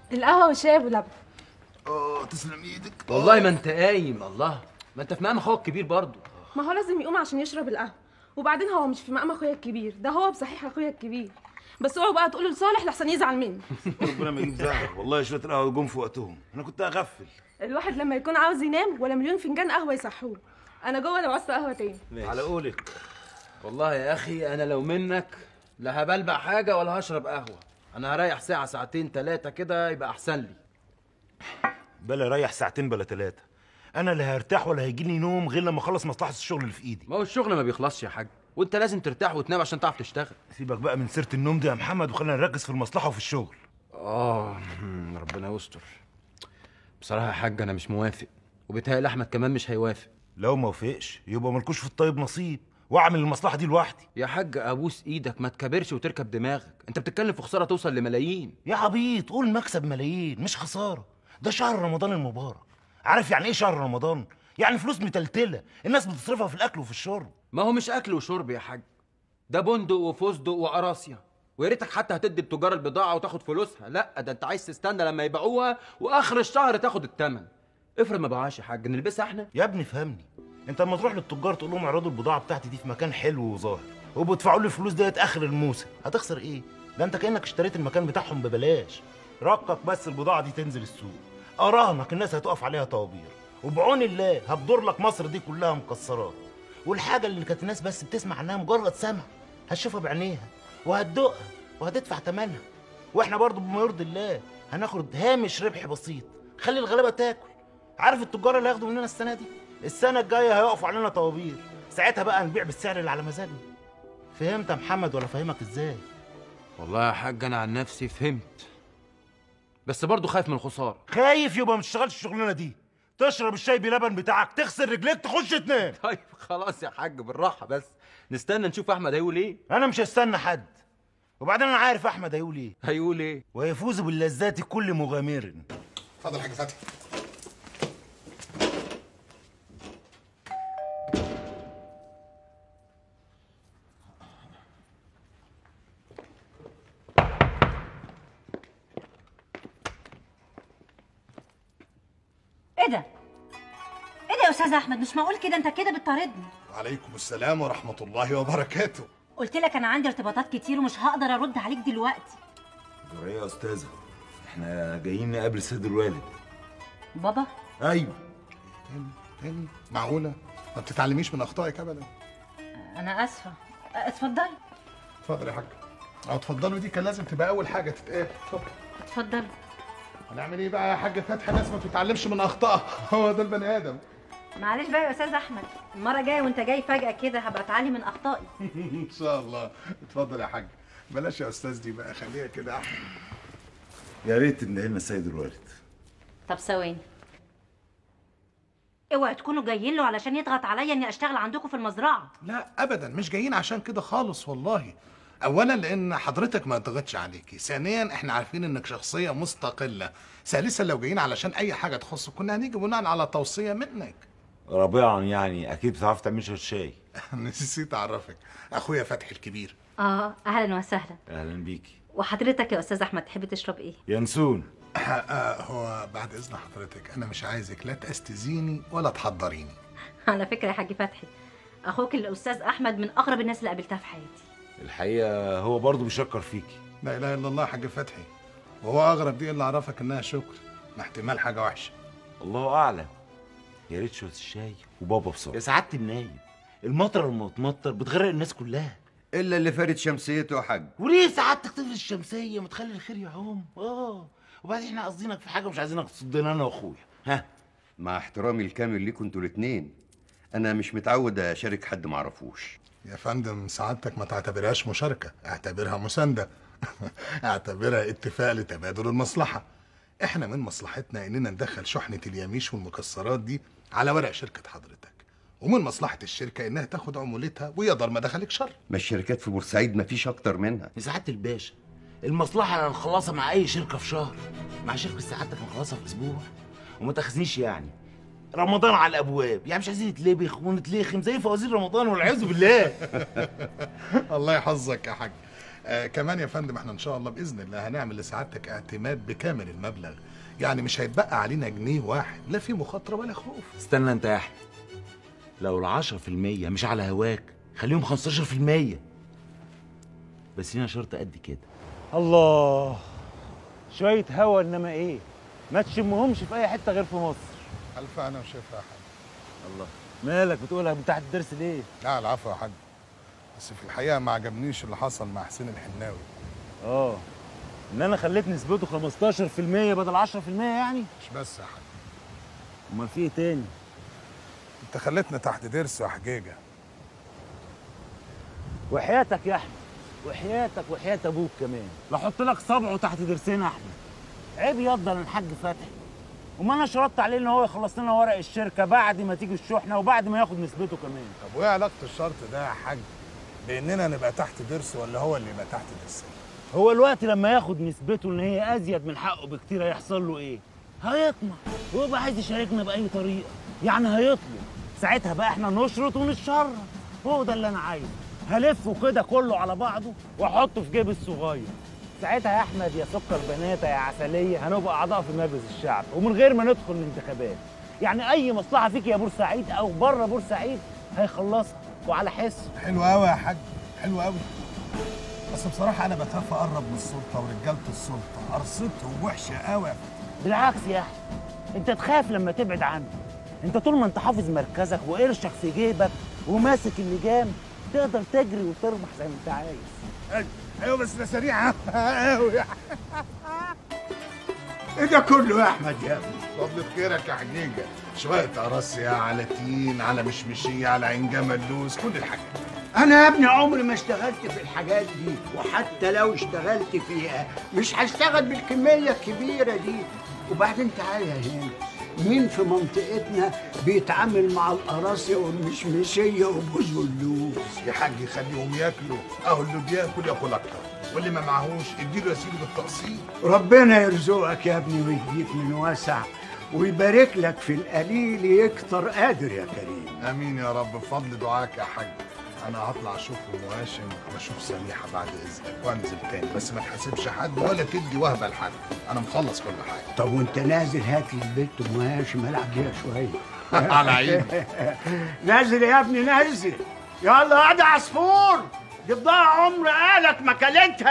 القهوه والشاي ابو لبن اه تسلم ايدك والله ما انت قايم الله ما انت في مقام اخوك الكبير برضه ما هو لازم يقوم عشان يشرب القهوه وبعدين هو مش في مقام اخويا الكبير ده هو بصحيح اخويا الكبير بس اوعوا بقى تقولوا لصالح لحسن يزعل مني ربنا ما يجيب زعل والله شويه القهوه جم في وقتهم انا كنت اغفل الواحد لما يكون عاوز ينام ولا مليون فنجان قهوه يصحوه انا جوه لو عاوزت قهوه تاني على قولك والله يا اخي انا لو منك لا هبلبع حاجه ولا هشرب قهوه انا هريح ساعه ساعتين ثلاثه كده يبقى احسن لي بلا ريح ساعتين بلا ثلاثه انا لا هرتاح ولا هيجيني نوم غير لما اخلص مصلحه الشغل اللي في ايدي ما هو الشغل ما بيخلصش يا حاج وانت لازم ترتاح وتنام عشان تعرف تشتغل سيبك بقى من سيره النوم دي يا محمد وخلينا نركز في المصلحه وفي الشغل اه ربنا يستر بصراحه يا حاج انا مش موافق وبيتهيألي احمد كمان مش هيوافق لو ما وافقش يبقى ملكوش في الطيب نصيب واعمل المصلحه دي لوحدي يا حاج ابوس ايدك ما تكبرش وتركب دماغك انت بتتكلم في خساره توصل لملايين يا عبيط قول مكسب ملايين مش خساره ده شهر رمضان المبارك عارف يعني ايه شهر رمضان يعني فلوس متلتله الناس بتصرفها في الاكل وفي الشرب ما هو مش اكل وشرب يا حاج ده بندق وفستق وقراصية ويا ريتك حتى هتدي التجار البضاعه وتاخد فلوسها لا ده انت عايز تستنى لما يبيعوها واخر الشهر تاخد الثمن افرض ما باعهاش يا حاج نلبسها احنا يا ابني فهمني انت لما تروح للتجار تقول لهم اعرضوا البضاعه بتاعتي دي في مكان حلو وظاهر وبيدفعوا لي الفلوس ديت اخر الموسم هتخسر ايه ده انت كانك اشتريت المكان بتاعهم ببلاش رقك بس البضاعه دي تنزل السوق اراهنك الناس هتقف عليها طوابير وبعون الله هبدر لك مصر دي كلها مكسرات والحاجه اللي كانت الناس بس بتسمع عنها مجرد سمع هتشوفها بعينيها وهتدوقها وهتدفع ثمنها واحنا برضو بما يرضي الله هناخد هامش ربح بسيط خلي الغلابه تاكل عارف التجار اللي هياخدوا مننا السنه دي السنه الجايه هيقفوا علينا طوابير ساعتها بقى نبيع بالسعر اللي على مزاجنا فهمت يا محمد ولا فاهمك ازاي والله يا حاج انا عن نفسي فهمت بس برضه خايف من الخساره خايف يبقى ما تشتغلش الشغلانه دي تشرب الشاي بلبن بتاعك تغسل رجليك تخش تنام طيب خلاص يا حاج بالراحه بس نستنى نشوف احمد هيقول ايه انا مش هستنى حد وبعدين انا عارف احمد هيقول ايه هيقول ايه ويفوز باللذات كل مغامر اتفضل يا حاج فتحي ايه ده؟ ايه ده يا استاذ احمد مش معقول كده انت كده بتطاردني وعليكم السلام ورحمة الله وبركاته قلت لك انا عندي ارتباطات كتير ومش هقدر ارد عليك دلوقتي ايه يا استاذه احنا جايين نقابل سيد الوالد بابا ايوه تاني تاني معقولة ما بتتعلميش من أخطائك أبدا انا اسفه اتفضل اتفضل يا حاج أو اتفضلوا دي كان لازم تبقى أول حاجة تتقال اتفضل اتفضل هنعمل إيه بقى يا حاج فتحي ناس ما بتتعلمش من أخطائها هو ده البني آدم معلش بقى يا استاذ احمد المره الجايه وانت جاي فجاه كده هبقى اتعلم من اخطائي إن شاء الله اتفضل يا حاج بلاش يا أستاذ دي بقى خليها كده أحسن يا ريت تندهي لنا السيد الوالد طب ثواني اوعوا تكونوا جايين له علشان يضغط عليا اني اشتغل عندكم في المزرعه لا ابدا مش جايين عشان كده خالص والله اولا لان حضرتك ما ضغطش عليكي ثانيا احنا عارفين انك شخصيه مستقله ثالثا لو جايين علشان اي حاجه تخصك كنا هنيجي بناء على توصيه منك رابعا يعني اكيد بتعرف تعمل شويه شاي نسيت اعرفك اخويا فتحي الكبير اه اهلا وسهلا اهلا بيكي وحضرتك يا استاذ احمد تحب تشرب ايه ينسون آه هو بعد اذن حضرتك انا مش عايزك لا تستزيني ولا تحضريني على فكره يا حاج فتحي اخوك الاستاذ احمد من اغرب الناس اللي قابلتها في حياتي الحقيقه هو برضه بيشكر فيكي لا اله الا الله يا حاج فتحي وهو اغرب دي اللي عرفك انها شكر ما احتمال حاجه وحشه الله اعلم يا ريت شويه الشاي وبابا بسرعه يا سعاده النايب المطر لما تمطر بتغرق الناس كلها الا اللي فارد شمسيته يا حاج وليه سعادتك تطفي الشمسيه ما تخلي الخير يعوم اه وبعدين احنا قصدينك في حاجه مش عايزينك تصدنا انا واخويا ها مع احترامي الكامل ليكم انتوا الاتنين انا مش متعود اشارك حد معرفوش يا فندم سعادتك ما تعتبرهاش مشاركة اعتبرها مساندة اعتبرها اتفاق لتبادل المصلحة احنا من مصلحتنا اننا ندخل شحنة اليميش والمكسرات دي على ورق شركة حضرتك ومن مصلحة الشركة انها تاخد عمولتها ويقدر ما دخلك شر ما الشركات في بورسعيد مفيش اكتر منها يا سعاده الباشا المصلحه انا نخلصها مع اي شركه في شهر مع شركه سعادتك نخلصها في اسبوع وما تاخذنيش يعني رمضان على الابواب يعني مش عايزين نتلبخ ونتلخم زي فوازير رمضان والعياذ بالله الله يحفظك يا حاج آه كمان يا فندم احنا ان شاء الله باذن الله هنعمل لسعادتك اعتماد بكامل المبلغ يعني مش هيتبقى علينا جنيه واحد لا في مخاطره ولا خوف استنى انت يا احمد لو العشرة في المية مش على هواك خليهم خمستاشر في المية بس هنا شرط قد كده الله شوية هوا انما ايه ما تشمهمش في اي حتة غير في مصر الف انا وشايفها يا حاج الله مالك بتقولها من تحت الدرس ليه لا العفو يا حاج بس في الحقيقه ما عجبنيش اللي حصل مع حسين الحناوي اه ان انا خليت نسبته 15% بدل 10% يعني مش بس يا حاج امال في ايه تاني انت خليتنا تحت ضرس يا حجيجه وحياتك يا احمد وحياتك وحياة ابوك كمان لا احط لك صبعه تحت ضرسنا يا احمد عيب يفضل الحاج فتحي وما انا شرطت عليه ان هو يخلص لنا ورق الشركه بعد ما تيجي الشحنه وبعد ما ياخد نسبته كمان طب وايه علاقه الشرط ده يا حاج باننا نبقى تحت ضرس ولا هو اللي يبقى تحت ضرسنا هو الوقت لما ياخد نسبته ان هي ازيد من حقه بكتير هيحصل له ايه هيطمع ويبقى عايز يشاركنا باي طريقه يعني هيطلب ساعتها بقى احنا نشرط ونتشرط هو ده اللي انا عايزه هلفه كده كله على بعضه واحطه في جيب الصغير ساعتها يا احمد يا سكر بناتا يا عسليه هنبقى اعضاء في مجلس الشعب ومن غير ما ندخل الانتخابات يعني اي مصلحه فيك يا بورسعيد او بره بورسعيد هيخلصها وعلى حسه حلو قوي يا حاج حلو قوي بس بصراحه انا بخاف اقرب من السلطه ورجاله السلطه قرصتهم وحشه قوي بالعكس يا احمد انت تخاف لما تبعد عنه انت طول ما انت حافظ مركزك وقرشك في جيبك وماسك اللجام تقدر تجري وترمح زي ما انت عايز ايوه بس ده سريع قوي ايه ده كله يا احمد يا ابني فضل خيرك يا حجيجه شويه قراصية على تين على مشمشيه على عين جمل لوز كل الحاجات انا يا ابني عمري ما اشتغلت في الحاجات دي وحتى لو اشتغلت فيها مش هشتغل بالكميه الكبيره دي وبعدين تعالى هنا مين في منطقتنا بيتعامل مع القراصية والمشمشية وبوز واللوز يا حاج خليهم ياكلوا اهو اللي بياكل ياكل اكتر واللي ما معهوش اديله يا سيدي بالتقسيط ربنا يرزقك يا ابني ويديك من واسع ويبارك لك في القليل يكتر قادر يا كريم امين يا رب بفضل دعاك يا حاج انا هطلع اشوف ام هاشم واشوف سميحه بعد اذنك وانزل تاني بس ما تحاسبش حد ولا تدي وهبه لحد انا مخلص كل حاجه طب وانت نازل هات لي البيت ام هاشم العب بيها شويه على عيني نازل يا ابني نازل يلا يا عصفور دي بضاعة عمر قالك ما كلتها